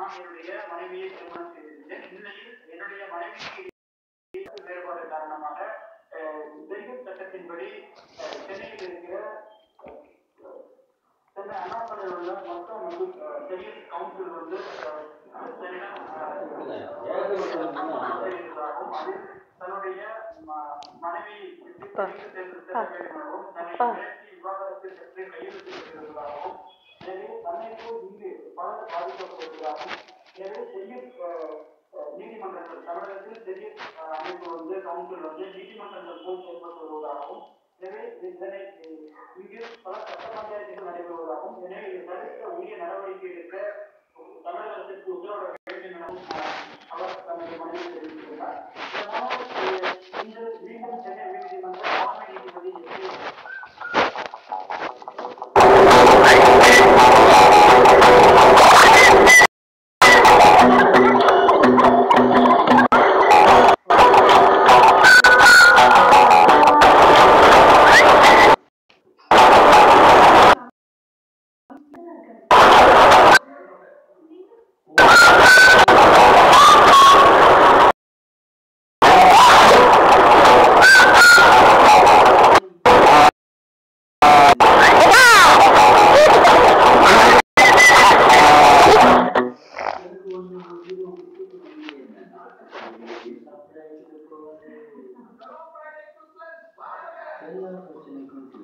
நான் என்னுடைய மனைவியை திருமணம் செய்திருந்தேன் இந்நிலையில் என்னுடைய மனைவிக்கு வேறுபாடு காரணமாக அஹ், தெலுங்கு சட்டத்தின்படி அஹ், சென்னையில் இருக்கிற அஹ், சென்னை அண்ணாமலையில் உள்ள மொத்தம் வந்து பெரிய கவுன்சில் வந்து அஹ், சென்னையிடம், அஹ், ஆசிரியர்களாகவும் அதில் தன்னுடைய ம- மனைவி தெலுங்கு தேர்ந்தெடுக்க வேண்டும் எனவும் தன்னை பேசி விவாகரத்து பெற்று கையெழுத்திட்டிருப்பதாகவும் எனவே தன்னைக்கு இங்கு பலர் பாதிக்கப்படுவதாகவும் எனவே செய்யும் அஹ், அஹ், நீதிமன்றங்கள் தமிழகத்தில் பெரிய அஹ், அமைப்பு வந்து கவுன்சில் வந்து நீதிமன்றங்கள் போல் செயல்பட்டு வருவதாகவும் எனவே இதனை அஹ், இங்கு பல சட்ட பஞ்சாயத்துகள் நடைபெறுவதாகவும் எனவே இதை தடுக்க உரிய நடவடிக்கை எடுக்க தமிழக அரசுக்கு உத்தரவிட வேண்டும் எனவும் அஹ், அவர் தனது மனைவி தெரிவித்துள்ளார் இதனால் அஹ், இன்று மீண்டும் சென்னை உயர்நீதிமன்ற தலைமை நீதிபதி எஸ் ஏ எல்லா பிரச்சனைக்கும்